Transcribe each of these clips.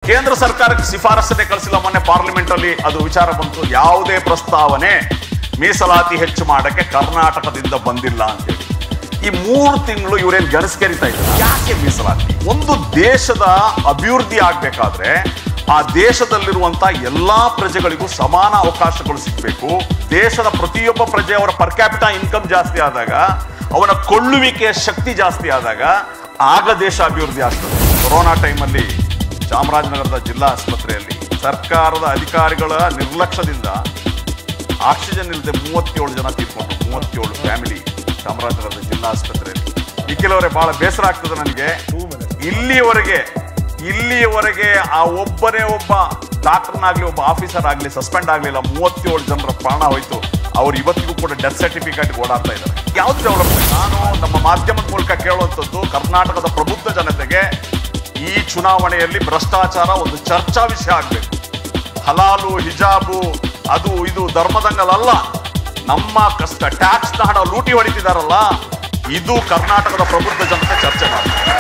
ಕೇಂದ್ರ ಸರ್ಕಾರಕ್ಕೆ ಶಿಫಾರಸನ್ನೇ ಕಳಿಸಿಲ್ಲ ಮೊನ್ನೆ ಪಾರ್ಲಿಮೆಂಟ್ ಅಲ್ಲಿ ಅದು ವಿಚಾರ ಬಂತು ಯಾವುದೇ ಪ್ರಸ್ತಾವನೆ ಮೀಸಲಾತಿ ಹೆಚ್ಚು ಮಾಡಕ್ಕೆ ಕರ್ನಾಟಕದಿಂದ ಬಂದಿಲ್ಲ ಅಂತೇಳಿ ಈ ಮೂರು ತಿಂಗಳು ಇವರೇನ್ ಗೆಣಸ್ಕೆರಿತಾ ಇದ್ದಾರೆ ಯಾಕೆ ಮೀಸಲಾತಿ ಒಂದು ದೇಶದ ಅಭಿವೃದ್ಧಿ ಆಗ್ಬೇಕಾದ್ರೆ ಆ ದೇಶದಲ್ಲಿರುವಂತ ಎಲ್ಲಾ ಪ್ರಜೆಗಳಿಗೂ ಸಮಾನ ಅವಕಾಶಗಳು ಸಿಗಬೇಕು ದೇಶದ ಪ್ರತಿಯೊಬ್ಬ ಪ್ರಜೆ ಅವರ ಪರ್ ಕ್ಯಾಪಿಟಾ ಇನ್ಕಮ್ ಜಾಸ್ತಿ ಆದಾಗ ಅವನ ಕೊಳ್ಳುವಿಕೆಯ ಶಕ್ತಿ ಜಾಸ್ತಿ ಆದಾಗ ಆಗ ದೇಶ ಅಭಿವೃದ್ಧಿ ಆಗ್ತದೆ ಕೊರೋನಾ ಟೈಮಲ್ಲಿ ಚಾಮರಾಜನಗರದ ಜಿಲ್ಲಾ ಆಸ್ಪತ್ರೆಯಲ್ಲಿ ಸರ್ಕಾರದ ಅಧಿಕಾರಿಗಳ ನಿರ್ಲಕ್ಷ್ಯದಿಂದ ಆಕ್ಸಿಜನ್ ಇಲ್ಲದೆ ಮೂವತ್ತೇಳು ಜನ ತೀರ್ಕೊಂಡು ಮೂವತ್ತೇಳು ಫ್ಯಾಮಿಲಿ ಚಾಮರಾಜನಗರದ ಜಿಲ್ಲಾ ಆಸ್ಪತ್ರೆಯಲ್ಲಿ ನಿಖಿಲವರೇ ಬಹಳ ಬೇಸರ ಆಗ್ತದೆ ನನಗೆ ಇಲ್ಲಿಯವರೆಗೆ ಇಲ್ಲಿಯವರೆಗೆ ಆ ಒಬ್ಬನೇ ಒಬ್ಬ ಡಾಕ್ಟರ್ನಾಗ್ಲಿ ಒಬ್ಬ ಆಫೀಸರ್ ಆಗಲಿ ಸಸ್ಪೆಂಡ್ ಆಗಲಿಲ್ಲ ಮೂವತ್ತೇಳು ಜನರ ಪ್ರಾಣ ಹೋಯ್ತು ಅವ್ರು ಇವತ್ತಿಗೂ ಕೂಡ ಡೆತ್ ಸರ್ಟಿಫಿಕೇಟ್ ಓಡಾಡ್ತಾ ಇದ್ದಾರೆ ಯಾವ್ದು ಡೆವಲಪ್ಮೆಂಟ್ ನಾನು ನಮ್ಮ ಮಾಧ್ಯಮದ ಮೂಲಕ ಕೇಳುವಂಥದ್ದು ಕರ್ನಾಟಕದ ಪ್ರಬುದ್ಧ ಜನತೆಗೆ ಈ ಚುನಾವಣೆಯಲ್ಲಿ ಭ್ರಷ್ಟಾಚಾರ ಒಂದು ಚರ್ಚಾ ವಿಷಯ ಆಗಬೇಕು ಹಲಾಲು ಹಿಜಾಬು ಅದು ಇದು ಧರ್ಮದಂಗಲಲ್ಲ ನಮ್ಮ ಕಷ್ಟ ಟ್ಯಾಕ್ಸ್ ನ ಹಣ ಲೂಟಿ ಹೊಡಿತಿದಾರಲ್ಲ ಇದು ಕರ್ನಾಟಕದ ಪ್ರಬುದ್ಧ ಜನತೆ ಚರ್ಚೆ ಮಾಡ್ತಾರೆ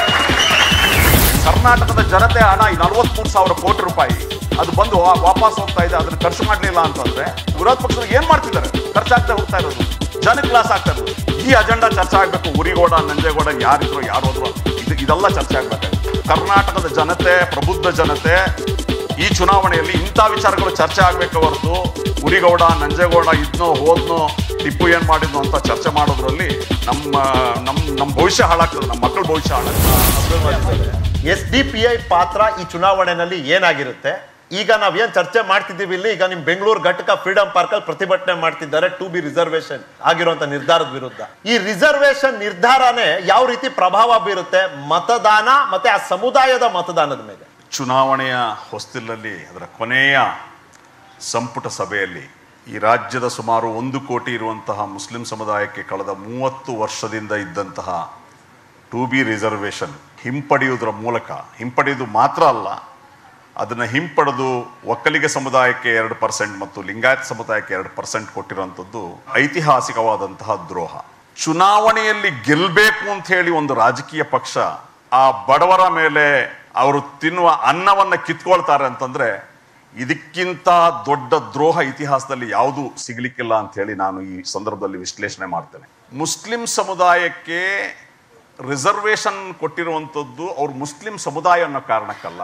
ಕರ್ನಾಟಕದ ಜನತೆ ಹಣ ಈ ನಲವತ್ಮೂರು ಸಾವಿರ ಕೋಟಿ ರೂಪಾಯಿ ಅದು ಬಂದು ವಾ- ವಾಪಸ್ ಹೋಗ್ತಾ ಇದೆ ಅದನ್ನ ಖರ್ಚು ಮಾಡ್ಲಿಲ್ಲ ಅಂತಂದ್ರೆ ವಿರೋಧ ಪಕ್ಷಗಳು ಏನ್ ಮಾಡ್ತಿದ್ದಾರೆ ಖರ್ಚಾಗ್ತಾ ಹೋಗ್ತಾ ಇರೋದು ಜನಕ್ಕೆ ಲಾಸ್ ಆಗ್ತಾ ಇರೋದು ಈ ಅಜೆಂಡಾ ಚರ್ಚೆ ಆಗ್ಬೇಕು ಉರಿಗೌಡ ನಂಜೇಗೌಡ ಯಾರಿದ್ರು ಯಾರು ಹೋದ್ರು ಇದು ಇದೆಲ್ಲ ಚರ್ಚೆ ಆಗ್ಬೇಕಾಗುತ್ತೆ ಕರ್ನಾಟಕದ ಜನತೆ ಪ್ರಬುದ್ಧ ಜನತೆ ಈ ಚುನಾವಣೆಯಲ್ಲಿ ಇಂಥ ವಿಚಾರಗಳು ಚರ್ಚೆ ಆಗ್ಬೇಕು ಹೊರತು ಉರಿಗೌಡ ನಂಜೇಗೌಡ ಇದ್ನೋ ಹೋದ್ನೋ ಟಿಪ್ಪು ಏನ್ ಮಾಡಿದ್ನೋ ಅಂತ ಚರ್ಚೆ ಮಾಡೋದ್ರಲ್ಲಿ ನಮ್ಮ ನಮ್ಮ ನಮ್ಮ ಭವಿಷ್ಯ ಹಾಳಾಗ್ತದೆ ನಮ್ಮ ಮಕ್ಕಳ ಭವಿಷ್ಯ ಹಾಳಾಗ್ತದೆ ಎಸ್ ಡಿ ಪಿ ಐ ಪಾತ್ರ ಈ ಚುನಾವಣೆಯಲ್ಲಿ ಏನಾಗಿರುತ್ತೆ ಈಗ ನಾವೇನ್ ಚರ್ಚೆ ಮಾಡ್ತಿದ್ದೀವಿ ಇಲ್ಲಿ ಈಗ ನಿಮ್ ಬೆಂಗಳೂರು ಘಟಕ ಫ್ರೀಡಂ ಪಾರ್ಕ್ ಅಲ್ಲಿ ಪ್ರತಿಭಟನೆ ಮಾಡ್ತಿದ್ದಾರೆ ಟು ಬಿ ರಿಸರ್ವೇಶನ್ ಆಗಿರುವಂತ ನಿರ್ಧಾರದ ವಿರುದ್ಧ ಈ ರಿಸರ್ವೇಶನ್ ನಿರ್ಧಾರನೇ ಯಾವ ರೀತಿ ಪ್ರಭಾವ ಬೀರುತ್ತೆ ಮತದಾನ ಮತ್ತೆ ಆ ಸಮುದಾಯದ ಮತದಾನದ ಮೇಲೆ ಚುನಾವಣೆಯ ಹೊಸ್ತಿಲಲ್ಲಿ ಅದರ ಕೊನೆಯ ಸಂಪುಟ ಸಭೆಯಲ್ಲಿ ಈ ರಾಜ್ಯದ ಸುಮಾರು ಒಂದು ಕೋಟಿ ಇರುವಂತಹ ಮುಸ್ಲಿಂ ಸಮುದಾಯಕ್ಕೆ ಕಳೆದ ಮೂವತ್ತು ವರ್ಷದಿಂದ ಇದ್ದಂತಹ ಟು ಬಿ ರಿಸರ್ವೇಷನ್ ಹಿಂಪಡೆಯುವುದರ ಮೂಲಕ ಹಿಂಪಡೆಯುವುದು ಮಾತ್ರ ಅಲ್ಲ ಅದನ್ನು ಹಿಂಪಡೆದು ಒಕ್ಕಲಿಗ ಸಮುದಾಯಕ್ಕೆ ಎರಡು ಪರ್ಸೆಂಟ್ ಮತ್ತು ಲಿಂಗಾಯತ ಸಮುದಾಯಕ್ಕೆ ಎರಡು ಪರ್ಸೆಂಟ್ ಕೊಟ್ಟಿರುವಂಥದ್ದು ಐತಿಹಾಸಿಕವಾದಂತಹ ದ್ರೋಹ ಚುನಾವಣೆಯಲ್ಲಿ ಗೆಲ್ಲಬೇಕು ಅಂತ ಹೇಳಿ ಒಂದು ರಾಜಕೀಯ ಪಕ್ಷ ಆ ಬಡವರ ಮೇಲೆ ಅವರು ತಿನ್ನುವ ಅನ್ನವನ್ನ ಕಿತ್ಕೊಳ್ತಾರೆ ಅಂತಂದ್ರೆ ಇದಕ್ಕಿಂತ ದೊಡ್ಡ ದ್ರೋಹ ಇತಿಹಾಸದಲ್ಲಿ ಯಾವುದು ಸಿಗ್ಲಿಕ್ಕಿಲ್ಲ ಅಂತ ಹೇಳಿ ನಾನು ಈ ಸಂದರ್ಭದಲ್ಲಿ ವಿಶ್ಲೇಷಣೆ ಮಾಡ್ತೇನೆ ಮುಸ್ಲಿಂ ಸಮುದಾಯಕ್ಕೆ ರಿಸರ್ವೇಶನ್ ಕೊಟ್ಟಿರುವಂಥದ್ದು ಅವ್ರು ಮುಸ್ಲಿಂ ಸಮುದಾಯ ಅನ್ನೋ ಕಾರಣಕ್ಕಲ್ಲ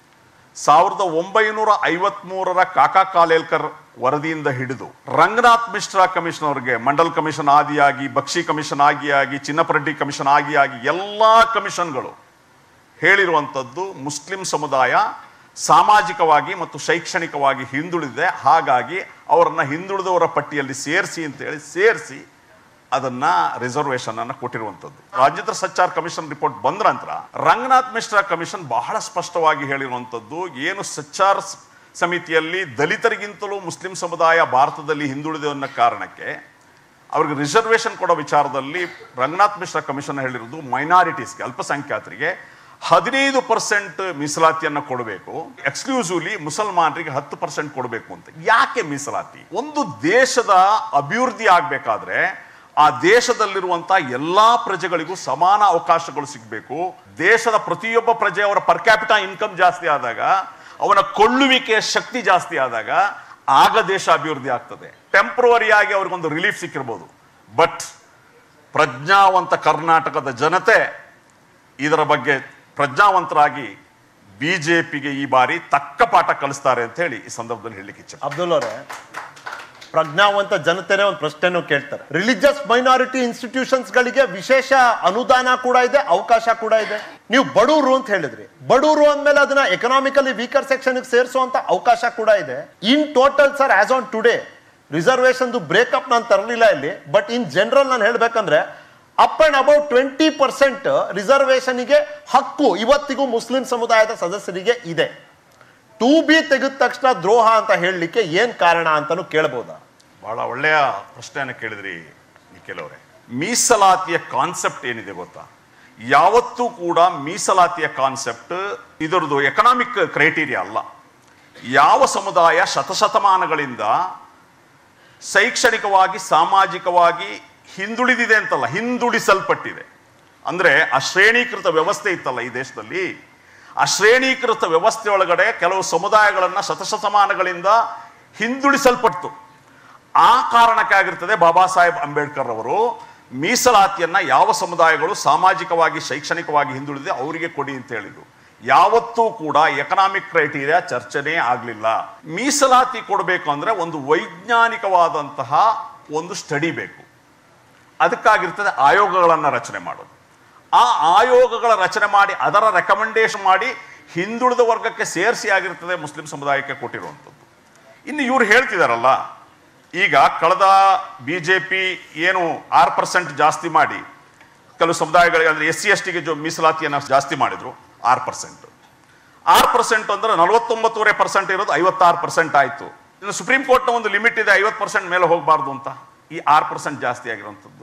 ಸಾವಿರದ ಒಂಬೈನೂರ ಐವತ್ಮೂರರ ಕಾಕಾ ಕಾಲೇಲ್ಕರ್ ವರದಿಯಿಂದ ಹಿಡಿದು ರಂಗನಾಥ್ ಮಿಶ್ರಾ ಕಮಿಷನ್ ಅವರಿಗೆ ಮಂಡಲ್ ಕಮಿಷನ್ ಆದಿಯಾಗಿ ಬಕ್ಷಿ ಕಮಿಷನ್ ಆಗಿಯಾಗಿ ಚಿನ್ನಪರೆಡ್ಡಿ ಕಮಿಷನ್ ಆಗಿಯಾಗಿ ಎಲ್ಲಾ ಕಮಿಷನ್ಗಳು ಹೇಳಿರುವಂಥದ್ದು ಮುಸ್ಲಿಂ ಸಮುದಾಯ ಸಾಮಾಜಿಕವಾಗಿ ಮತ್ತು ಶೈಕ್ಷಣಿಕವಾಗಿ ಹಿಂದುಳಿದಿದೆ ಹಾಗಾಗಿ ಅವರನ್ನ ಹಿಂದುಳಿದವರ ಪಟ್ಟಿಯಲ್ಲಿ ಸೇರಿಸಿ ಅಂತ ಹೇಳಿ ಸೇರಿಸಿ ಅದನ್ನ ರಿಸರ್ವೇಶನ್ ಅನ್ನ ಕೊಟ್ಟಿರುವಂತದ್ದು ರಾಜ್ಯದ ಸಚ್ಚಾರ್ ಕಮಿಷನ್ ರಿಪೋರ್ಟ್ ಬಂದ ನಂತರ ರಂಗನಾಥ್ ಮಿಶ್ರಾ ಕಮಿಷನ್ ಬಹಳ ಸ್ಪಷ್ಟವಾಗಿ ಹೇಳಿರುವಂತದ್ದು ಏನು ಸಚ್ಚಾರ್ ಸ್- ಸಮಿತಿಯಲ್ಲಿ ದಲಿತರಿಗಿಂತಲೂ ಮುಸ್ಲಿಂ ಸಮುದಾಯ ಭಾರತದಲ್ಲಿ ಹಿಂದುಳಿದೆ ಅನ್ನೋ ಕಾರಣಕ್ಕೆ ಅವ್ರಿಗೆ ರಿಸರ್ವೇಶನ್ ಕೊಡೋ ವಿಚಾರದಲ್ಲಿ ರಂಗನಾಥ್ ಮಿಶ್ರಾ ಕಮಿಷನ್ ಹೇಳಿರೋದು ಮೈನಾರಿಟೀಸ್ಗೆ ಅಲ್ಪಸಂಖ್ಯಾತರಿಗೆ ಹದಿನೈದು ಪರ್ಸೆಂಟ್ ಮೀಸಲಾತಿಯನ್ನು ಕೊಡಬೇಕು ಎಕ್ಸ್ಕ್ಲೂಸಿವ್ಲಿ ಮುಸಲ್ಮಾನರಿಗೆ ಹತ್ತು ಪರ್ಸೆಂಟ್ ಕೊಡಬೇಕು ಅಂತ ಯಾಕೆ ಮೀಸಲಾತಿ ಒಂದು ದೇಶದ ಅಭಿವೃದ್ಧಿ ಆಗ್ಬೇಕಾದ್ರೆ ಆ ದೇಶದಲ್ಲಿರುವಂತ ಎಲ್ಲಾ ಪ್ರಜೆಗಳಿಗೂ ಸಮಾನ ಅವಕಾಶಗಳು ಸಿಗಬೇಕು ದೇಶದ ಪ್ರತಿಯೊಬ್ಬ ಪ್ರಜೆ ಅವರ ಪರ್ ಕ್ಯಾಪಿಟಾ ಇನ್ಕಮ್ ಜಾಸ್ತಿ ಆದಾಗ ಅವನ ಕೊಳ್ಳುವಿಕೆಯ ಶಕ್ತಿ ಜಾಸ್ತಿ ಆದಾಗ ಆಗ ದೇಶ ಅಭಿವೃದ್ಧಿ ಆಗ್ತದೆ ಟೆಂಪ್ರವರಿ ಆಗಿ ಅವ್ರಿಗೊಂದು ರಿಲೀಫ್ ಸಿಕ್ಕಿರ್ಬೋದು ಬಟ್ ಪ್ರಜ್ಞಾವಂತ ಕರ್ನಾಟಕದ ಜನತೆ ಇದರ ಬಗ್ಗೆ ಪ್ರಜ್ಞಾವಂತರಾಗಿ ಬಿಜೆಪಿಗೆ ಈ ಬಾರಿ ತಕ್ಕ ಪಾಠ ಕಲಿಸ್ತಾರೆ ಅಂತ ಹೇಳಿ ಈ ಸಂದರ್ಭದಲ್ಲಿ ಹೇಳಲಿಕ್ಕೆ ಇಚ್ಛೆ ಅಬ್ದುಲ್ ಅವರೇ ಪ್ರಜ್ಞಾವಂತ ಜನತೆನೇ ಒಂದು ಪ್ರಶ್ನೆನೂ ಕೇಳ್ತಾರೆ ರಿಲಿಜಿಯಸ್ ಮೈನಾರಿಟಿ ಇನ್ಸ್ಟಿಟ್ಯೂಷನ್ಸ್ ಗಳಿಗೆ ವಿಶೇಷ ಅನುದಾನ ಕೂಡ ಇದೆ ಅವಕಾಶ ಕೂಡ ಇದೆ ನೀವು ಬಡವರು ಅಂತ ಹೇಳಿದ್ರಿ ಬಡವರು ಅಂದ್ಮೇಲೆ ಅದನ್ನ ಎಕನಾಮಿಕಲಿ ವೀಕರ್ ಸೆಕ್ಷನ್ ಸೇರಿಸುವಂತ ಅವಕಾಶ ಕೂಡ ಇದೆ in total sir as on today reservation breakup ನಾನು ತರಲಿಲ್ಲ ಇಲ್ಲಿ ಬಟ್ ಇನ್ ಜನರಲ್ ನಾನು ಹೇಳ್ಬೇಕಂದ್ರೆ up and about twenty percent ರಿಸರ್ವೇಶನ್ಗೆ ಹಕ್ಕು ಇವತ್ತಿಗೂ ಮುಸ್ಲಿಂ ಸಮುದಾಯದ ಸದಸ್ಯರಿಗೆ ಇದೆ ಟೂ ಬಿ ತೆಗೆದ ತಕ್ಷಣ ದ್ರೋಹ ಅಂತ ಹೇಳಲಿಕ್ಕೆ ಏನ್ ಕಾರಣ ಅಂತಾನು ಕೇಳಬಹುದಾ ಬಹಳ ಒಳ್ಳೆಯ ಪ್ರಶ್ನೆಯನ್ನು ಕೇಳಿದ್ರಿ ನಿಖಿಲ್ ಅವರೇ ಮೀಸಲಾತಿಯ ಕಾನ್ಸೆಪ್ಟ್ ಏನಿದೆ ಗೊತ್ತಾ ಯಾವತ್ತೂ ಕೂಡ ಮೀಸಲಾತಿಯ ಕಾನ್ಸೆಪ್ಟ್ ಇದರದು ಎಕನಾಮಿಕ್ ಕ್ರೈಟೀರಿಯಾ ಅಲ್ಲ ಯಾವ ಸಮುದಾಯ ಶತಶತಮಾನಗಳಿಂದ ಶೈಕ್ಷಣಿಕವಾಗಿ ಸಾಮಾಜಿಕವಾಗಿ ಹಿಂದುಳಿದಿದೆ ಅಂತಲ್ಲ ಹಿಂದುಳಿಸಲ್ಪಟ್ಟಿದೆ ಅಂದ್ರೆ ಆ ಶ್ರೇಣೀಕೃತ ವ್ಯವಸ್ಥೆ ಇತ್ತಲ್ಲ ಈ ದೇಶದಲ್ಲಿ ಆ ಶ್ರೇಣೀಕೃತ ವ್ಯವಸ್ಥೆ ಒಳಗಡೆ ಕೆಲವು ಸಮುದಾಯಗಳನ್ನು ಶತಶತಮಾನಗಳಿಂದ ಹಿಂದುಳಿಸಲ್ಪಟ್ಟು ಆ ಕಾರಣಕ್ಕೆ ಆಗಿರ್ತದೆ ಬಾಬಾ ಸಾಹೇಬ್ ಅಂಬೇಡ್ಕರ್ ಅವರು ಮೀಸಲಾತಿಯನ್ನ ಯಾವ ಸಮುದಾಯಗಳು ಸಾಮಾಜಿಕವಾಗಿ ಶೈಕ್ಷಣಿಕವಾಗಿ ಹಿಂದುಳಿದೆ ಅವರಿಗೆ ಕೊಡಿ ಅಂತ ಹೇಳಿದ್ರು ಯಾವತ್ತೂ ಕೂಡ ಎಕನಾಮಿಕ್ ಕ್ರೈಟೀರಿಯಾ ಚರ್ಚೆನೇ ಆಗಲಿಲ್ಲ ಮೀಸಲಾತಿ ಕೊಡಬೇಕು ಅಂದ್ರೆ ಒಂದು ವೈಜ್ಞಾನಿಕವಾದಂತಹ ಒಂದು ಸ್ಟಡಿ ಬೇಕು ಅದಕ್ಕಾಗಿರ್ತದೆ ಆಯೋಗಗಳನ್ನು ರಚನೆ ಮಾಡೋದು ಆ ಆಯೋಗಗಳ ರಚನೆ ಮಾಡಿ ಅದರ ರೆಕಮೆಂಡೇಶನ್ ಮಾಡಿ ಹಿಂದುಳಿದ ವರ್ಗಕ್ಕೆ ಸೇರಿಸಿ ಆಗಿರ್ತದೆ ಮುಸ್ಲಿಂ ಸಮುದಾಯಕ್ಕೆ ಕೊಟ್ಟಿರುವಂಥದ್ದು ಇನ್ನು ಇವ್ರು ಹೇಳ್ತಿದಾರಲ್ಲ ಈಗ ಕಳೆದ ಬಿ ಜೆ ಪಿ ಏನು ಆರು ಪರ್ಸೆಂಟ್ ಜಾಸ್ತಿ ಮಾಡಿ ಕೆಲವು ಸಮುದಾಯಗಳಿಗೆ ಅಂದರೆ ಎಸ್ ಸಿ ಎಸ್ ಟಿಗೆ ಜೊ ಮೀಸಲಾತಿಯನ್ನು ಜಾಸ್ತಿ ಮಾಡಿದ್ರು ಆರು ಪರ್ಸೆಂಟ್ ಆರು ಪರ್ಸೆಂಟ್ ಅಂದ್ರೆ ನಲವತ್ತೊಂಬತ್ತೂವರೆ ಪರ್ಸೆಂಟ್ ಇರೋದು ಐವತ್ತಾರು ಪರ್ಸೆಂಟ್ ಆಯಿತು ಇನ್ನು ಸುಪ್ರೀಂ ಕೋರ್ಟ್ನ ಒಂದು ಲಿಮಿಟ್ ಇದೆ ಐವತ್ತು ಪರ್ಸೆಂಟ್ ಮೇಲೆ ಹೋಗಬಾರ್ದು ಅಂತ ಈ ಆರು ಪರ್ಸೆಂಟ್ ಜಾಸ್ತಿ ಆಗಿರುವಂಥದ್ದು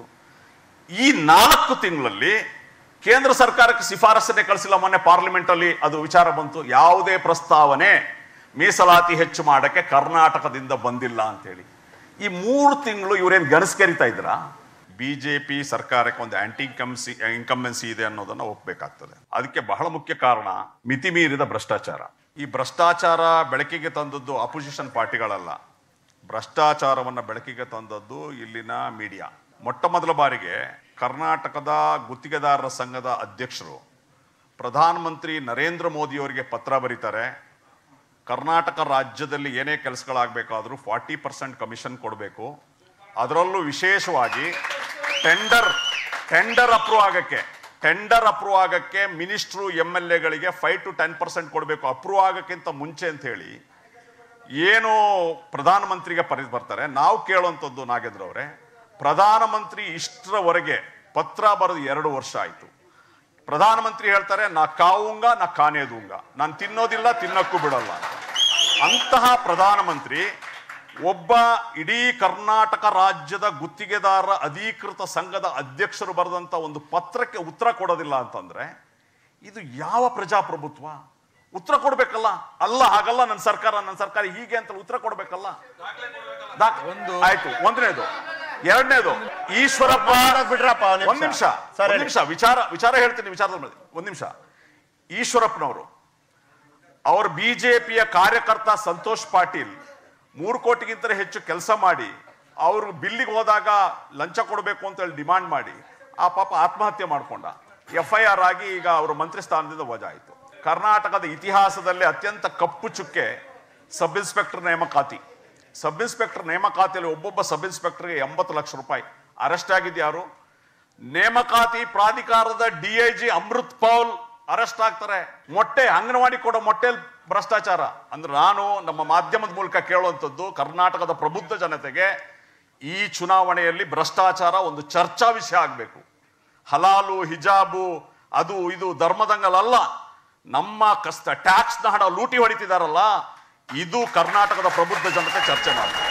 ಈ ನಾಲ್ಕು ತಿಂಗಳಲ್ಲಿ ಕೇಂದ್ರ ಸರ್ಕಾರಕ್ಕೆ ಶಿಫಾರಸನ್ನೇ ಕಳಿಸಿಲ್ಲ ಮೊನ್ನೆ ಪಾರ್ಲಿಮೆಂಟ್ ಅಲ್ಲಿ ಅದು ವಿಚಾರ ಬಂತು ಯಾವುದೇ ಪ್ರಸ್ತಾವನೆ ಮೀಸಲಾತಿ ಹೆಚ್ಚು ಮಾಡಕ್ಕೆ ಕರ್ನಾಟಕದಿಂದ ಬಂದಿಲ್ಲ ಅಂತೇಳಿ ಈ ಮೂರು ತಿಂಗಳು ಇವರೇನು ಗಣಸ್ಕರಿತಾ ಇದ್ರಾ ಬಿಜೆಪಿ ಸರ್ಕಾರಕ್ಕೆ ಒಂದು ಆಂಟಿ ಇನ್ಕಮ್ಸಿ ಇನ್ಕಂಬೆನ್ಸಿ ಇದೆ ಅನ್ನೋದನ್ನ ಒಪ್ಪಬೇಕಾಗ್ತದೆ ಅದಕ್ಕೆ ಬಹಳ ಮುಖ್ಯ ಕಾರಣ ಮಿತಿ ಮೀರಿದ ಭ್ರಷ್ಟಾಚಾರ ಈ ಭ್ರಷ್ಟಾಚಾರ ಬೆಳಕಿಗೆ ತಂದದ್ದು ಅಪೋಸಿಷನ್ ಪಾರ್ಟಿಗಳಲ್ಲ ಭ್ರಷ್ಟಾಚಾರವನ್ನು ಬೆಳಕಿಗೆ ತಂದದ್ದು ಇಲ್ಲಿನ ಮೀಡಿಯಾ ಮೊಟ್ಟ ಮೊದಲ ಬಾರಿಗೆ ಕರ್ನಾಟಕದ ಗುತ್ತಿಗೆದಾರರ ಸಂಘದ ಅಧ್ಯಕ್ಷರು ಪ್ರಧಾನಮಂತ್ರಿ ನರೇಂದ್ರ ಮೋದಿಯವರಿಗೆ ಪತ್ರ ಬರೀತಾರೆ ಕರ್ನಾಟಕ ರಾಜ್ಯದಲ್ಲಿ ಏನೇ ಕೆಲಸಗಳಾಗಬೇಕಾದ್ರೂ ಫಾರ್ಟಿ ಪರ್ಸೆಂಟ್ ಕಮಿಷನ್ ಕೊಡಬೇಕು ಅದರಲ್ಲೂ ವಿಶೇಷವಾಗಿ ಟೆಂಡರ್ ಟೆಂಡರ್ ಅಪ್ರೂವ್ ಆಗಕ್ಕೆ ಟೆಂಡರ್ ಅಪ್ರೂವ್ ಆಗಕ್ಕೆ ಮಿನಿಸ್ಟ್ರು ಎಮ್ ಎಲ್ ಎಗಳಿಗೆ ಫೈವ್ ಟು ಟೆನ್ ಪರ್ಸೆಂಟ್ ಕೊಡಬೇಕು ಅಪ್ರೂವ್ ಆಗಕ್ಕಿಂತ ಮುಂಚೆ ಅಂತ ಹೇಳಿ ಏನು ಪ್ರಧಾನಮಂತ್ರಿಗೆ ಪರಿ ಬರ್ತಾರೆ ನಾವು ಕೇಳುವಂಥದ್ದು ನಾಗೇಂದ್ರ ಅವರೇ ಪ್ರಧಾನಮಂತ್ರಿ ಇಷ್ಟರವರೆಗೆ ಪತ್ರ ಬರೆದು ಎರಡು ವರ್ಷ ಆಯಿತು ಪ್ರಧಾನಮಂತ್ರಿ ಹೇಳ್ತಾರೆ ನಾ ಕಾವುಂಗ ನಾ ಕಾನೇದುಂಗ ನಾನು ತಿನ್ನೋದಿಲ್ಲ ತಿನ್ನಕ್ಕೂ ಬಿಡಲ್ಲ ಅಂತ. ಅಂತಹ ಪ್ರಧಾನಮಂತ್ರಿ ಒಬ್ಬ ಇಡೀ ಕರ್ನಾಟಕ ರಾಜ್ಯದ ಗುತ್ತಿಗೆದಾರರ ಅಧಿಕೃತ ಸಂಘದ ಅಧ್ಯಕ್ಷರು ಬರೆದಂತ ಒಂದು ಪತ್ರಕ್ಕೆ ಉತ್ತರ ಕೊಡೋದಿಲ್ಲ ಅಂತಂದ್ರೆ ಇದು ಯಾವ ಪ್ರಜಾಪ್ರಭುತ್ವ ಉತ್ತರ ಕೊಡ್ಬೇಕಲ್ಲ ಅಲ್ಲ ಹಾಗಲ್ಲ ನನ್ನ ಸರ್ಕಾರ ನನ್ನ ಸರ್ಕಾರ ಹೀಗೆ ಅಂತ ಉತ್ತರ ಕೊಡ್ಬೇಕಲ್ಲ ದಾಖ- ಆಯ್ತು ಒಂದನೇದು ಎರಡನೇದು ಈಶ್ವರಪ್ಪ ಮಾತಾಡೋದ್ ಬಿಡ್ರಪ್ಪ, ಒಂದ್ ನಿಮಿಷ. ಒಂದ್ ನಿಮಿಷ ಸರ್, ಒಂದ್ ಹೇಳಿ. ನಿಮಿಷ ವಿಚಾರ ವಿಚಾರ ಹೇಳ್ತೀನಿ ವಿಚಾರದ ಮೇಲೆ ಒಂದ್ ನಿಮಿಷ ಈಶ್ವರಪ್ಪನವರು ಅವ್ರ ಬಿಜೆಪಿಯ ಕಾರ್ಯಕರ್ತ ಸಂತೋಷ್ ಪಾಟೀಲ್ ಮೂರು ಕೋಟಿಗಿಂತ ಹೆಚ್ಚು ಕೆಲಸ ಮಾಡಿ ಅವರು ಬಿಲ್ಲಿಗೆ ಹೋದಾಗ ಲಂಚ ಕೊಡಬೇಕು ಅಂತ ಹೇಳಿ ಡಿಮಾಂಡ್ ಮಾಡಿ ಆ ಪಾಪ ಆತ್ಮಹತ್ಯೆ ಮಾಡ್ಕೊಂಡ ಎಫ್ ಐ ಆರ್ ಆಗಿ ಈಗ ಅವರು ಮಂತ್ರಿ ಸ್ಥಾನದಿಂದ ವಜಾ ಆಯಿತು ಕರ್ನಾಟಕದ ಇತಿಹಾಸದಲ್ಲಿ ಅತ್ಯಂತ ಕಪ್ಪು ಚುಕ್ಕೆ ಸಬ್ ಇನ್ಸ್ಪೆಕ್ಟರ್ ನೇಮಕಾತಿ ಸಬ್ ಇನ್ಸ್ಪೆಕ್ಟರ್ ನೇಮಕಾತಿಯಲ್ಲಿ ಒಬ್ಬೊಬ್ಬ ಸಬ್ ಇನ್ಸ್ಪೆಕ್ಟರ್ಗೆ ಎಂಬತ್ತು ಲಕ್ಷ ರೂಪಾಯಿ ಅರೆಸ್ಟ್ ಆಗಿದ್ದು ಯಾರು ನೇಮಕಾತಿ ಪ್ರಾಧಿಕಾರದ ಡಿಐಜಿ ಅಮೃತ್ ಪೌಲ್ ಅರೆಸ್ಟ್ ಆಗ್ತಾರೆ ಮೊಟ್ಟೆ ಅಂಗನವಾಡಿ ಕೊಡೋ ಮೊಟ್ಟೆಲ್ ಭ್ರಷ್ಟಾಚಾರ ಅಂದ್ರೆ ನಾನು ನಮ್ಮ ಮಾಧ್ಯಮದ ಮೂಲಕ ಕೇಳುವಂಥದ್ದು ಕರ್ನಾಟಕದ ಪ್ರಬುದ್ಧ ಜನತೆಗೆ ಈ ಚುನಾವಣೆಯಲ್ಲಿ ಭ್ರಷ್ಟಾಚಾರ ಒಂದು ಚರ್ಚಾ ವಿಷಯ ಆಗಬೇಕು ಹಲಾಲು ಹಿಜಾಬು ಅದು ಇದು ಧರ್ಮದಂಗಲಲ್ಲ ನಮ್ಮ ಕಷ್ಟ ಟ್ಯಾಕ್ಸ್ನ ಹಣ ಲೂಟಿ ಹೊಡಿತಿದಾರಲ್ಲ ಇದು ಕರ್ನಾಟಕದ ಪ್ರಬುದ್ಧ ಜನತೆ ಚರ್ಚೆ ಮಾಡ್ತಾರೆ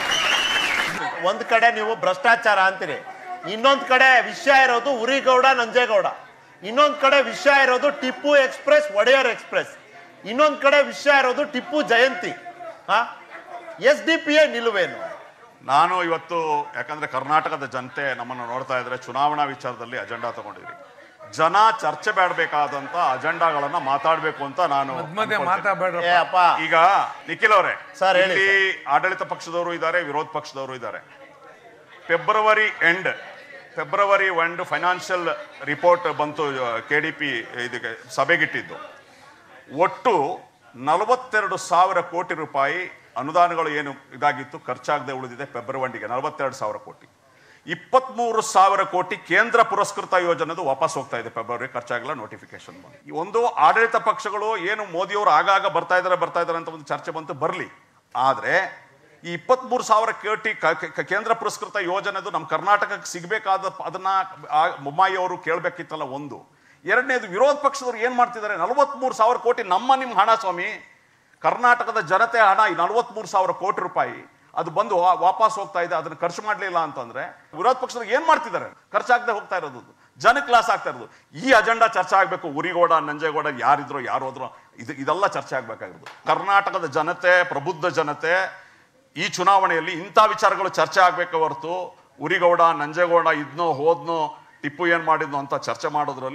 ಒಂದ್ ಕಡೆ ನೀವು ಭ್ರಷ್ಟಾಚಾರ ಅಂತೀರಿ ಇನ್ನೊಂದ್ ಕಡೆ ವಿಷಯ ಇರೋದು ಉರಿಗೌಡ ನಂಜೇಗೌಡ ಇನ್ನೊಂದ್ ಕಡೆ ವಿಷಯ ಇರೋದು ಟಿಪ್ಪು ಎಕ್ಸ್ಪ್ರೆಸ್ ಒಡೆಯರ್ ಎಕ್ಸ್ಪ್ರೆಸ್ ಇನ್ನೊಂದ್ ಕಡೆ ವಿಷಯ ಇರೋದು ಟಿಪ್ಪು ಜಯಂತಿ ಹಾ ಎಸ್ ಡಿ ಪಿ ಎ ನಿಲುವೇನು ನಾನು ಇವತ್ತು ಯಾಕಂದ್ರೆ ಕರ್ನಾಟಕದ ಜನತೆ ನಮ್ಮನ್ನು ನೋಡ್ತಾ ಇದ್ರೆ ಚುನಾವಣಾ ವಿಚಾರದಲ್ಲಿ ಅಜೆಂಡಾ ತಗೊಂಡಿದ್ರಿ ಜನ ಚರ್ಚೆ ಬೇಡಬೇಕಾದಂತ ಅಜೆಂಡಾಗಳನ್ನ ಮಾತಾಡಬೇಕು ಅಂತ ನಾನು ಮಧ್ಯ ಅನ್ಕೊಳ್ತೀನಿ. ಮಾತಾಡ್ಬೇಡ್ರಪ್ಪ ಏ ಅಪ್ಪ ಈಗ ನಿಖಿಲ್ ಅವರೇ ಸರ್, ಹೇಳಿ ಇಲ್ಲಿ ಆಡಳಿತ ಪಕ್ಷದವರು ಇದ್ದಾರೆ ವಿರೋಧ ಪಕ್ಷದವರು ಇದ್ದಾರೆ February end February end financial report ಬಂತು ಕೆ ಡಿ ಪಿ ಇದಕ್ಕೆ ಸಭೆಗಿಟ್ಟಿದ್ದು ಒಟ್ಟು ನಲವತ್ತೆರಡು ಸಾವಿರ ಕೋಟಿ ರೂಪಾಯಿ ಅನುದಾನಗಳು ಏನು ಇದಾಗಿತ್ತು ಖರ್ಚಾಗದೆ ಉಳಿದಿದೆ ಫೆಬ್ರವರಿಗೆ ನಲವತ್ತೆರಡು ಸಾವಿರ ಕೋಟಿ ಇಪ್ಪತ್ಮೂರು ಸಾವಿರ ಕೋಟಿ ಕೇಂದ್ರ ಪುರಸ್ಕೃತ ಯೋಜನೆದು ವಾಪಸ್ ಹೋಗ್ತಾ ಇದೆ ಫೆಬ್ರವರಿ ಖರ್ಚಾಗಿಲ್ಲ ನೋಟಿಫಿಕೇಶನ್ ಬಂದು ಈ ಒಂದು ಆಡಳಿತ ಪಕ್ಷಗಳು ಏನು ಮೋದಿಯವರು ಆಗಾಗ ಬರ್ತಾ ಇದ್ದಾರೆ ಬರ್ತಾ ಇದ್ದಾರೆ ಅಂತ ಒಂದು ಚರ್ಚೆ ಬಂತು ಬರಲಿ ಆದ್ರೆ ಈ ಇಪ್ಪತ್ಮೂರು ಸಾವಿರ ಕೋಟಿ ಕ- ಕ- ಕೇಂದ್ರ ಪುರಸ್ಕೃತ ಯೋಜನೆದು ನಮ್ಮ ಕರ್ನಾಟಕಕ್ಕೆ ಸಿಗಬೇಕಾದ ಅದನ್ನ ಆ ಬೊಮ್ಮಾಯಿ ಅವರು ಕೇಳಬೇಕಿತ್ತಲ್ಲ ಒಂದು ಎರಡನೇದು ವಿರೋಧ ಪಕ್ಷದವ್ರು ಏನ್ ಮಾಡ್ತಿದ್ದಾರೆ ನಲವತ್ಮೂರು ಸಾವಿರ ಕೋಟಿ ನಮ್ಮ ನಿಮ್ಮ ಹಣ ಸ್ವಾಮಿ ಕರ್ನಾಟಕದ ಜನತೆ ಹಣ ಈ ನಲವತ್ಮೂರು ಸಾವಿರ ಕೋಟಿ ರೂಪಾಯಿ ಅದು ಬಂದು ವಾ- ವಾಪಸ್ ಹೋಗ್ತಾ ಇದೆ ಅದನ್ನ ಖರ್ಚು ಮಾಡಲಿಲ್ಲ ಅಂತಂದ್ರೆ ವಿರೋಧ ಪಕ್ಷದವ್ರು ಏನ್ ಮಾಡ್ತಿದ್ದಾರೆ ಖರ್ಚಾಗದೆ ಹೋಗ್ತಾ ಇರೋದು ಜನಕ್ಕೆ ಲಾಸ್ ಆಗ್ತಾ ಇರೋದು ಈ ಅಜೆಂಡಾ ಚರ್ಚೆ ಆಗಬೇಕು ಉರಿಗೌಡ ನಂಜೇಗೌಡ ಯಾರಿದ್ರು ಯಾರು ಹೋದ್ರು ಇದು ಇದೆಲ್ಲ ಚರ್ಚೆ ಆಗ್ಬೇಕಾಗಿರೋದು ಕರ್ನಾಟಕದ ಜನತೆ ಪ್ರಬುದ್ಧ ಜನತೆ ಈ ಚುನಾವಣೆಯಲ್ಲಿ ಇಂಥ ವಿಚಾರಗಳು ಚರ್ಚೆ ಆಗ್ಬೇಕು ಹೊರತು ಉರಿಗೌಡ ನಂಜೇಗೌಡ ಇದ್ನೋ ಹೋದ್ನೋ ಟಿಪ್ಪು ಏನ್ ಮಾಡಿದ್ನೋ ಅಂತ ಚರ್ಚೆ ಮಾಡೋದ್ರಲ್ಲಿ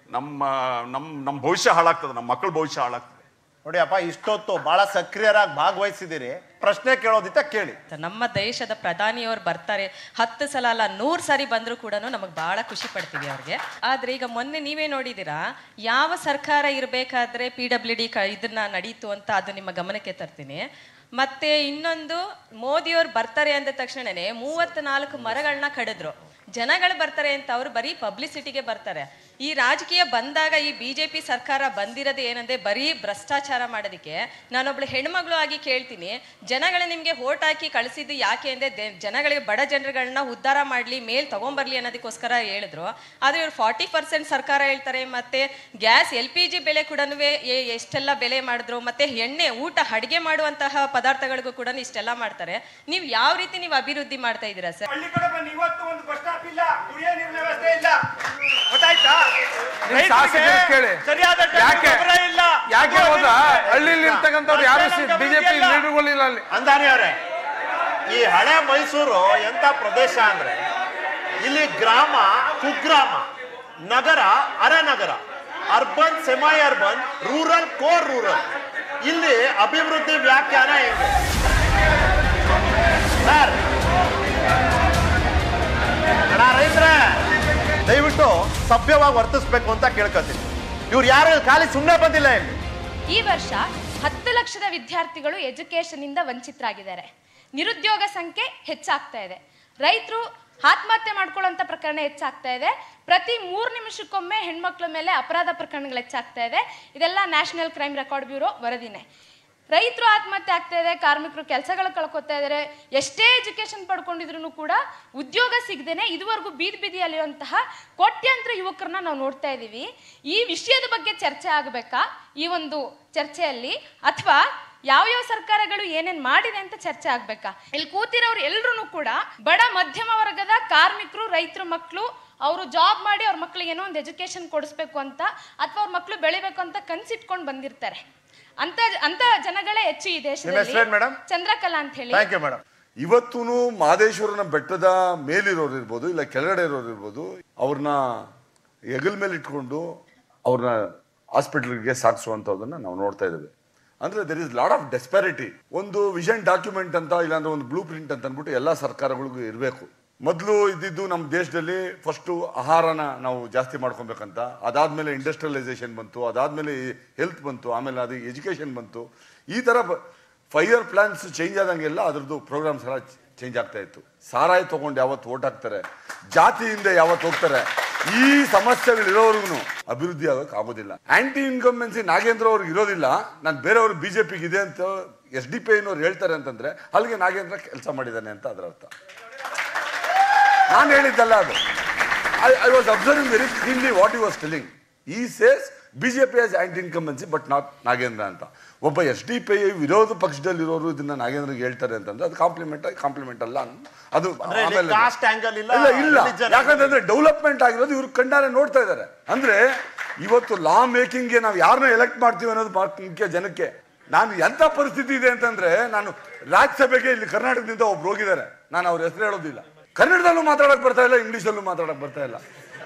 ನಮ್ಮ ನಮ್ಮ ನಮ್ಮ ಭವಿಷ್ಯ ಹಾಳಾಗ್ತದೆ ನಮ್ಮ ಮಕ್ಕಳ ಭವಿಷ್ಯ ಹಾಳಾಗ್ತದೆ ನೋಡಿ ಅಪ್ಪ ಇಷ್ಟೊತ್ತು ಬಹಳ ಸಕ್ರಿಯರಾಗಿ ಭಾಗವಹಿಸಿದಿರಿ ಪ್ರಶ್ನೆ ಕೇಳೋದಿತ್ತ ಕೇಳಿ ನಮ್ಮ ದೇಶದ ಪ್ರಧಾನಿಯವರು ಬರ್ತಾರೆ ಹತ್ತು ಸಲ ಅಲ್ಲ ನೂರು ಸಾರಿ ಬಂದರೂ ಕೂಡ ನಮಗೆ ಭಾಳ ಖುಷಿ ಪಡ್ತೀವಿ ಅವ್ರಿಗೆ ಆದರೆ ಈಗ ಮೊನ್ನೆ ನೀವೇ ನೋಡಿದ್ದೀರಾ ಯಾವ ಸರ್ಕಾರ ಇರಬೇಕಾದ್ರೆ ಪಿ ಡಬ್ಲ್ಯೂ ಡಿ ಕ ಇದನ್ನ ನಡೀತು ಅಂತ ಅದು ನಿಮ್ಮ ಗಮನಕ್ಕೆ ತರ್ತೀನಿ ಮತ್ತೆ ಇನ್ನೊಂದು ಮೋದಿಯವ್ರು ಬರ್ತಾರೆ ಅಂದ ತಕ್ಷಣನೇ ಮೂವತ್ತ್ನಾಲ್ಕು ಮರಗಳನ್ನ ಕಡಿದ್ರು ಜನಗಳು ಬರ್ತಾರೆ ಅಂತ ಅವ್ರು ಬರೀ ಪಬ್ಲಿಸಿಟಿಗೆ ಬರ್ತಾರೆ ಈ ರಾಜಕೀಯ ಬಂದಾಗ ಈ ಬಿ ಜೆ ಪಿ ಸರ್ಕಾರ ಬಂದಿರೋದು ಏನಂದ್ರೆ ಬರೀ ಭ್ರಷ್ಟಾಚಾರ ಮಾಡೋದಕ್ಕೆ ನಾನೊಬ್ಳು ಹೆಣ್ಮಗಳು ಆಗಿ ಕೇಳ್ತೀನಿ ಜನಗಳು ನಿಮಗೆ ಓಟ್ ಹಾಕಿ ಕಳಿಸಿದ್ದು ಯಾಕೆ ಅಂದರೆ ದೆ- ಜನಗಳಿಗೆ ಬಡ ಜನರುಗಳನ್ನ ಉದ್ಧಾರ ಮಾಡಲಿ ಮೇಲ್ ತಗೊಂಬರ್ಲಿ ಅನ್ನೋದಕ್ಕೋಸ್ಕರ ಹೇಳಿದ್ರು ಆದರೆ ಇವ್ರು ಫಾರ್ಟಿ ಪರ್ಸೆಂಟ್ ಸರ್ಕಾರ ಹೇಳ್ತಾರೆ ಮತ್ತೆ ಗ್ಯಾಸ್ ಎಲ್ ಪಿ ಜಿ ಬೆಲೆ ಕೂಡ ಎಷ್ಟೆಲ್ಲ ಬೆಲೆ ಮಾಡಿದ್ರು ಮತ್ತೆ ಎಣ್ಣೆ ಊಟ ಅಡುಗೆ ಮಾಡುವಂತಹ ಪದಾರ್ಥಗಳಿಗೂ ಕೂಡ ಇಷ್ಟೆಲ್ಲ ಮಾಡ್ತಾರೆ ನೀವು ಯಾವ ರೀತಿ ನೀವು ಅಭಿವೃದ್ಧಿ ಮಾಡ್ತಾ ಇದ್ದೀರಾ ಸರ್ ಹಳ್ಳಿ ಕಡೆ ಬಂದು ಇವತ್ತು ಒಂದು ಬಸ್ ಸ್ಟಾಪ್ ಇಲ್ಲ ಕುಡಿಯೋ ನೀರಿನ ವ್ಯವಸ್ಥೆ ಇಲ್ಲ ಗೊತ್ತಾಯ್ತಾ ನಿಮ್ ರೈತರಿಗೆ ಶಾಸಕರು ಕೇಳಿ. ಸರಿಯಾದ ಟೈಮಿಗೆ ಯಾಕೆ? ಗೊಬ್ಬರ ಇಲ್ಲ ಯಾಕೆ ಹೋದ ಹಳ್ಳಿಲಿ ಇರ್ತಕ್ಕಂಥವ್ರು ಯಾರು ಅಷ್ಟೇ ನಮ್ಗೆ ಬಿಜೆಪಿ ಅಭಿವೃದ್ಧಿ ಇಲ್ಲ. ಲೀಡರ್ಗಳಿಲ್ಲ ಅಲ್ಲಿ ಅಂದಾನಿ ಅವರೇ ಈ ಹಳೆ ಮೈಸೂರು ಎಂತ ಪ್ರದೇಶ ಅಂದ್ರೆ ಇಲ್ಲಿ ಗ್ರಾಮ ಕುಗ್ರಾಮ ನಗರ ಅರೆನಗರ urban semi urban rural core rural ಇಲ್ಲಿ ಅಭಿವೃದ್ಧಿ ವ್ಯಾಖ್ಯಾನ ಏನು ಸರ್ ಅಣ್ಣ ರೈತರೇ ದಯವಿಟ್ಟು ಸಭ್ಯವಾಗಿ ವರ್ತಿಸ್ಬೇಕು ಅಂತ ಕೇಳ್ಕೊತೀನಿ ಇವ್ರು ಯಾರು ಖಾಲಿ ಸುಮ್ಮನೆ ಬಂದಿಲ್ಲ ಇಲ್ಲಿ ಈ ವರ್ಷ ಹತ್ತು ಲಕ್ಷದ ವಿದ್ಯಾರ್ಥಿಗಳು ಎಜುಕೇಶನ್ ಇಂದ ವಂಚಿತರಾಗಿದ್ದಾರೆ ನಿರುದ್ಯೋಗ ಸಂಖ್ಯೆ ಹೆಚ್ಚಾಗ್ತಾ ಇದೆ ರೈತರು ಆತ್ಮಹತ್ಯೆ ಮಾಡ್ಕೊಳ್ಳೋಂಥ ಪ್ರಕರಣ ಹೆಚ್ಚಾಗ್ತಾ ಇದೆ ಪ್ರತಿ ಮೂರು ನಿಮಿಷಕ್ಕೊಮ್ಮೆ ಹೆಣ್ಮಕ್ಳ ಮೇಲೆ ಅಪರಾಧ ಪ್ರಕರಣಗಳು ಹೆಚ್ಚಾಗ್ತಾ ಇದೆ ಇದೆಲ್ಲ ನ್ಯಾಷನಲ್ ಕ್ರೈಮ್ ರೆಕಾರ್ಡ್ ಬ್ಯೂರೋ ವರದಿನೇ ರೈತರು ಆತ್ಮಹತ್ಯೆ ಆಗ್ತಾ ಇದೆ ಕಾರ್ಮಿಕರು ಕೆಲಸಗಳು ಕಳ್ಕೊತಾ ಇದ್ದಾರೆ ಎಷ್ಟೇ ಎಜುಕೇಶನ್ ಪಡ್ಕೊಂಡಿದ್ರು ಕೂಡ ಉದ್ಯೋಗ ಸಿಗದೇನೆ ಇದುವರೆಗೂ ಬೀದಿ ಬೀದಿಯಲ್ಲಿರುವಂತಹ ಕೋಟ್ಯಾಂತರ ಯುವಕರನ್ನ ನಾವು ನೋಡ್ತಾ ಇದ್ದೀವಿ ಈ ವಿಷಯದ ಬಗ್ಗೆ ಚರ್ಚೆ ಆಗಬೇಕಾ ಈ ಒಂದು ಚರ್ಚೆಯಲ್ಲಿ ಅಥವಾ ಯಾವ್ಯಾವ ಸರ್ಕಾರಗಳು ಏನೇನ್ ಮಾಡಿದೆ ಅಂತ ಚರ್ಚೆ ಆಗ್ಬೇಕಾ ಇಲ್ಲಿ ಕೂತಿರೋರು ಎಲ್ರು ಕೂಡ ಬಡ ಮಧ್ಯಮ ವರ್ಗದ ಕಾರ್ಮಿಕರು ರೈತರ ಮಕ್ಕಳು ಅವರು ಜಾಬ್ ಮಾಡಿ ಅವ್ರ ಮಕ್ಳಿಗೆ ಏನೋ ಒಂದು ಎಜುಕೇಶನ್ ಕೊಡಿಸ್ಬೇಕು ಅಂತ ಅಥವಾ ಅವ್ರ ಮಕ್ಕಳು ಬೆಳಿಬೇಕು ಅಂತ ಕನ್ಸಿಟ್ಕೊಂಡು ಬಂದಿರ್ತಾರೆ ಅಂತ ಅಂತ ಜನಗಳೇ ಹೆಚ್ಚು ಈ ನಿಮ್ಮ ಹೆಸರೇನ್ madam? ದೇಶದಲ್ಲಿ ಚಂದ್ರಕಲಾ ಅಂತ ಹೇಳಿ ಥ್ಯಾಂಕ್ ಯು ಮೇಡಮ್ ಇವತ್ತೂ ಮಾದೇಶ್ವರನ ಬೆಟ್ಟದ ಮೇಲಿರೋರು ಇರ್ಬೋದು ಇಲ್ಲ ಕೆಳಗಡೆ ಇರೋರು ಇರ್ಬೋದು ಅವ್ರನ್ನ ಹೆಗಲ್ ಮೇಲೆ ಇಟ್ಕೊಂಡು ಅವ್ರನ್ನ ಹಾಸ್ಪಿಟಲ್ಗೆ ಸಾಗಿಸುವಂಥದ್ದನ್ನ ನಾವು ನೋಡ್ತಾ ಇದ್ದೇವೆ ಅಂದ್ರೆ there is lot of disparity ಒಂದು ವಿಷನ್ ಡಾಕ್ಯುಮೆಂಟ್ ಅಂತ ಇಲ್ಲಾಂದ್ರೆ ಒಂದು ಬ್ಲೂ ಪ್ರಿಂಟ್ ಅಂತ ಅಂದ್ಬಿಟ್ಟು ಎಲ್ಲ ಸರ್ಕಾರಗಳಿಗೂ ಇರಬೇಕು ಮೊದಲು ಇದ್ದಿದ್ದು ನಮ್ಮ ದೇಶದಲ್ಲಿ ಫಸ್ಟು ಆಹಾರನ ನಾವು ಜಾಸ್ತಿ ಮಾಡ್ಕೊಬೇಕಂತ ಅದಾದ್ಮೇಲೆ ಇಂಡಸ್ಟ್ರಿಯಲೈಸೇಷನ್ ಬಂತು ಅದಾದ್ಮೇಲೆ ಹೆಲ್ತ್ ಬಂತು ಆಮೇಲೆ ಅದು ಎಜುಕೇಷನ್ ಬಂತು ಈ ಥರ ಫೈವ್ ಇಯರ್ ಪ್ಲಾನ್ಸ್ ಚೇಂಜ್ ಆದಂಗೆಲ್ಲ ಅದ್ರದ್ದು ಪ್ರೋಗ್ರಾಮ್ಸ್ ಎಲ್ಲ ಚೇಂಜ್ ಆಗ್ತಾ ಇತ್ತು ಸಾರಾಯಿ ತಗೊಂಡು ಯಾವತ್ತು ಓಟ್ ಹಾಕ್ತಾರೆ ಜಾತಿಯಿಂದ ಯಾವತ್ತು ಹೋಗ್ತಾರೆ ಈ ಸಮಸ್ಯೆಗಳಿರೋರ್ಗು ಅಭಿವೃದ್ಧಿ ಆಗೋಕೆ ಆಗೋದಿಲ್ಲ ಆಂಟಿ ಇನ್ಕಂಬೆನ್ಸಿ ನಾಗೇಂದ್ರ ಅವ್ರಿಗೆ ಇರೋದಿಲ್ಲ ನಾನು ಬೇರೆಯವ್ರು ಬಿಜೆಪಿಗೆ ಇದೆ ಅಂತ ಎಸ್ ಡಿ ಪಿ ಐನವ್ರು ಹೇಳ್ತಾರೆ ಅಂತಂದ್ರೆ ಅಲ್ಲಿಗೆ ನಾಗೇಂದ್ರ ಕೆಲಸ ಮಾಡಿದ್ದಾನೆ ಅಂತ ಅದರ ಅರ್ಥ ನಾನು ಹೇಳಿದ್ದಲ್ಲ ಅದು I I was observing very cleanly what you was telling he says BJP has anti incumbency but not Nagendra ಅಂತ ಒಬ್ಬ ಎಸ್ ಡಿ ಪಿ ವಿರೋಧ ಪಕ್ಷದಲ್ಲಿರೋರು ಇದನ್ನ ನಾಗೇಂದ್ರಿಗೆ ಹೇಳ್ತಾರೆ ಅಂತಂದ್ರೆ ಅದು ಕಾಂಪ್ಲಿಮೆಂಟ್ ಕಾಂಪ್ಲಿಮೆಂಟ್ ಅಲ್ಲ ಅದು ಅಂದ್ರೆ ಇಲ್ಲಿ ಆಮೇಲೆ caste angle ಇಲ್ಲ, ಇಲ್ಲ ಇಲ್ಲ religion ಯಾಕಂತಂದ್ರೆ ಡೆವಲಪ್ಮೆಂಟ್ ಆಗಿರೋದು ಇವ್ರು ಕಣ್ಣಾರೆ ನೋಡ್ತಾ ಇದ್ದಾರೆ ಅಂದ್ರೆ ಇವತ್ತು ಲಾ ಮೇಕಿಂಗ್ಗೆ ನಾವು ಯಾರನ್ನ ಎಲೆಕ್ಟ್ ಮಾಡ್ತೀವಿ ಅನ್ನೋದು ಬಹಳ ಮುಖ್ಯ ಜನಕ್ಕೆ ನಾನು ಎಂಥ ಪರಿಸ್ಥಿತಿ ಇದೆ ಅಂತಂದ್ರೆ ನಾನು ರಾಜ್ಯಸಭೆಗೆ ಇಲ್ಲಿ ಕರ್ನಾಟಕದಿಂದ ಒಬ್ರು ಹೋಗಿದ್ದಾರೆ ನಾನು ಅವ್ರ ಹೆಸರು ಹೇಳೋದಿಲ್ಲ ಕನ್ನಡದಲ್ಲೂ ಮಾತಾಡಕ್ ಬರ್ತಾ ಇಲ್ಲ ಇಂಗ್ಲಿಷಲ್ಲೂ ಮಾತಾಡಕ್ ಬರ್ತಾ ಇಲ್ಲ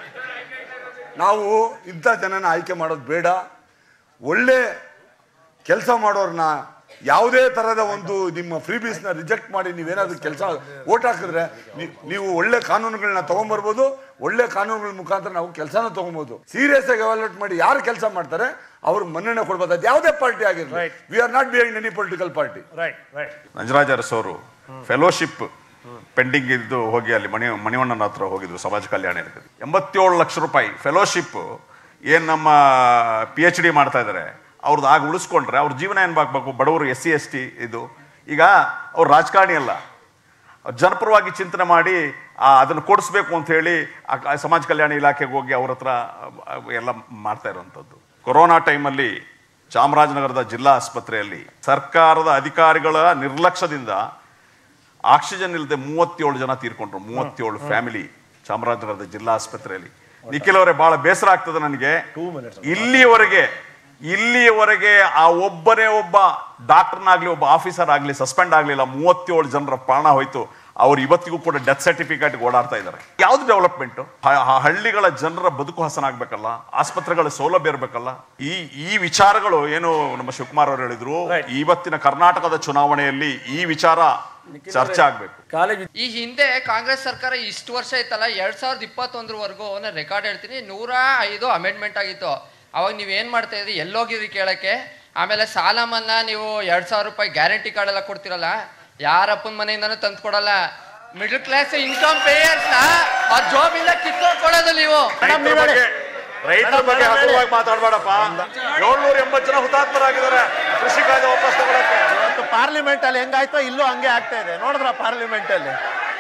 ನಾವು ಇಂಥ ಜನನ ಆಯ್ಕೆ ಮಾಡೋದು ಬೇಡ ಒಳ್ಳೆ ಕೆಲಸ ಮಾಡೋರ್ನ ಯಾವುದೇ ತರಹದ ಒಂದು ನಿಮ್ಮ ಫ್ರೀ ನ ರಿಜೆಕ್ಟ್ ಮಾಡಿ ನೀವೇನಾದ್ರೂ ಕೆಲಸ ಓಟ್ ಹಾಕಿದ್ರೆ ನೀ- ನೀವು ಒಳ್ಳೆ ಕಾನೂನುಗಳನ್ನ ತಗೊಂಡ್ಬರ್ಬೋದು ಒಳ್ಳೆ ಕಾನೂನುಗಳ ಮುಖಾಂತರ ನಾವು ಕೆಲಸನ ತಗೊಬೋದು ಸೀರಿಯಸ್ ಆಗಿ ಎವಾಲ್ಯೂಟ್ ಮಾಡಿ ಯಾರು ಕೆಲಸ ಮಾಡ್ತಾರೆ ಅವ್ರಿಗೆ ಮನ್ನಣೆ ಕೊಡ್ಬೋದು ಅದು ಯಾವುದೇ ಪಾರ್ಟಿ ಆಗಿರಲಿ Right. We are not behind any political party right right Nanjaraja Arasu ಅವರು ಫೆಲೋಶಿಪ್ ಪೆಂಡಿಂಗ್ ಇದ್ದು ಹೋಗಿ ಅಲ್ಲಿ ಮಣಿ ಮಣಿವಣ್ಣನ ಹತ್ರ ಹೋಗಿದ್ರು ಸಮಾಜ ಕಲ್ಯಾಣ ಇಲಾಖೆ ಏಳು ಲಕ್ಷ ರೂಪಾಯಿ ಫೆಲೋಶಿಪ್ ಏನು ನಮ್ಮ ಪಿ ಎಚ್ ಡಿ ಮಾಡ್ತಾ ಇದ್ದಾರೆ ಅವ್ರದ್ದು ಆಗ ಉಳಿಸ್ಕೊಂಡ್ರೆ ಅವ್ರ ಜೀವನ ಏನು ಬಾಕ್ಬೇಕು ಬಡವರು ಎಸ್ ಸಿ ಎಸ್ ಟಿ ಇದು ಈಗ ಅವ್ರು ರಾಜಕಾರಣಿ ಅಲ್ಲ ಅವ್ರು ಜನಪರವಾಗಿ ಚಿಂತನೆ ಮಾಡಿ ಆ, ಅದನ್ನು ಕೊಡಿಸ್ಬೇಕು ಅಂತ ಹೇಳಿ ಆ ಕ- ಸಮಾಜ ಕಲ್ಯಾಣ ಇಲಾಖೆಗೆ ಹೋಗಿ ಅವ್ರ ಹತ್ರ ಆ, ಎಲ್ಲ ಮಾಡ್ತಾ ಇರುವಂಥದ್ದು ಕೊರೋನಾ ಟೈಮಲ್ಲಿ ಚಾಮರಾಜನಗರದ ಜಿಲ್ಲಾ ಆಸ್ಪತ್ರೆಯಲ್ಲಿ ಸರ್ಕಾರದ ಅಧಿಕಾರಿಗಳ ನಿರ್ಲಕ್ಷ್ಯದಿಂದ ಆಕ್ಸಿಜನ್ ಇಲ್ಲದೆ ಮೂವತ್ತೇಳು ಜನ ತೀರ್ಕೊಂಡ್ರು ಮೂವತ್ತೇಳು ಫ್ಯಾಮಿಲಿ ಚಾಮರಾಜನಗರದ ಜಿಲ್ಲಾ ಆಸ್ಪತ್ರೆಯಲ್ಲಿ ನಿಖಿಲ್ ಅವರೇ ಬಹಳ ಬೇಸರ ಆಗ್ತದೆ ನನಗೆ ಇಲ್ಲಿಯವರೆಗೆ ಇಲ್ಲಿಯವರೆಗೆ ಆ ಒಬ್ಬನೇ ಒಬ್ಬ ಡಾಕ್ಟರ್ನಾಗ್ಲಿ ಒಬ್ಬ ಆಫೀಸರ್ ಆಗ್ಲಿ ಸಸ್ಪೆಂಡ್ ಆಗ್ಲಿಲ್ಲ ಮೂವತ್ತೇಳು ಜನರ ಪ್ರಾಣ ಹೋಯ್ತು ಅವ್ರು ಇವತ್ತಿಗೂ ಕೂಡ ಡೆತ್ ಸರ್ಟಿಫಿಕೇಟ್ ಓಡಾಡ್ತಾ ಇದ್ದಾರೆ ಯಾವ್ದು ಡೆವಲಪ್ಮೆಂಟ್ ಹಳ್ಳಿಗಳ ಜನರ ಬದುಕು ಹಸನಾಗ್ಬೇಕಲ್ಲ ಆಸ್ಪತ್ರೆಗಳ ಸೌಲಭ್ಯ ಇರಬೇಕಲ್ಲ ಈ ಈ ವಿಚಾರಗಳು ಏನು ನಮ್ಮ ಶಿವಕುಮಾರ್ ಅವರು ಹೇಳಿದ್ರು ಇವತ್ತಿನ ಕರ್ನಾಟಕದ ಚುನಾವಣೆಯಲ್ಲಿ ಈ ವಿಚಾರ ಚರ್ಚೆ ಆಗ್ಬೇಕು ಈ ಹಿಂದೆ ಕಾಂಗ್ರೆಸ್ ಸರ್ಕಾರ ಇಷ್ಟು ವರ್ಷ ಇತ್ತಲ್ಲ ಎರಡ್ ಸಾವಿರದ ಇಪ್ಪತ್ತೊಂದರವರೆಗೂ ನಾನು ರೆಕಾರ್ಡ್ ಹೇಳ್ತೀನಿ ನೂರ ಐದು ಅಮೆಂಡ್ಮೆಂಟ್ ಆಗಿತ್ತು ಅವಾಗ ನೀವು ಏನ್ ಮಾಡ್ತಾ ಇದ್ರಿ ಎಲ್ಲೋಗಿದ್ರಿ ಕೇಳಕ್ಕೆ ಆಮೇಲೆ ಸಾಲ ಮನ್ನಾ ನೀವು ಎರಡ್ ಸಾವಿರ ರೂಪಾಯಿ ಗ್ಯಾರಂಟಿ ಕಾರ್ಡ್ ಎಲ್ಲ ಕೊಡ್ತಿರಲ್ಲ ಯಾರಪ್ಪನ ಮನೆಯಿಂದನೂ ತಂದು ಕೊಡಲ್ಲ ಮಿಡಲ್ ಕ್ಲಾಸ್ ಇನ್ಕಮ್ ಪೇಯರ್ಸ್ ನ ಆ ಜಾಬ್ ಇಂದ ಕಿತ್ಕೊಂಡು ಕೊಡೋದು ನೀವು ರೈತರ ಬಗ್ಗೆ ರೈತರ ಬಗ್ಗೆ ಹಗುರವಾಗಿ ಮಾತಾಡ್ಬೇಡಪ್ಪ ಏಳ್ನೂರ ಎಂಬತ್ತು ಜನ ಹುತಾತ್ಮರಾಗಿದ್ದಾರೆ ಕೃಷಿ ಕಾಯ್ದೆ ವಾಪಸ್ ತಗೊಳಕ್ಕೆ ಇವತ್ತು ಪಾರ್ಲಿಮೆಂಟ್ ಅಲ್ಲಿ ಹೆಂಗಾಯ್ತೋ ಇಲ್ಲೂ ಹಂಗೆ ಆಗ್ತಾ ಇದೆ ನೋಡಿದ್ರ ಪಾರ್ಲಿಮೆಂಟ್ ಅಲ್ಲಿ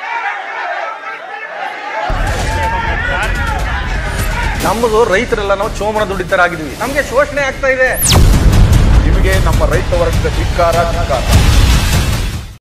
ನಮ್ಮದು ರೈತರೆಲ್ಲ ನಾವು ಚೋಮನ ದುಡಿತರಾಗಿದ್ದೀವಿ ನಮಗೆ ಶೋಷಣೆ ಆಗ್ತಾ ಇದೆ ನಿಮಗೆ ನಮ್ಮ ರೈತ ವರ್ಗದ ಧಿಕ್ಕಾರ ಧಿಕ್ಕಾರ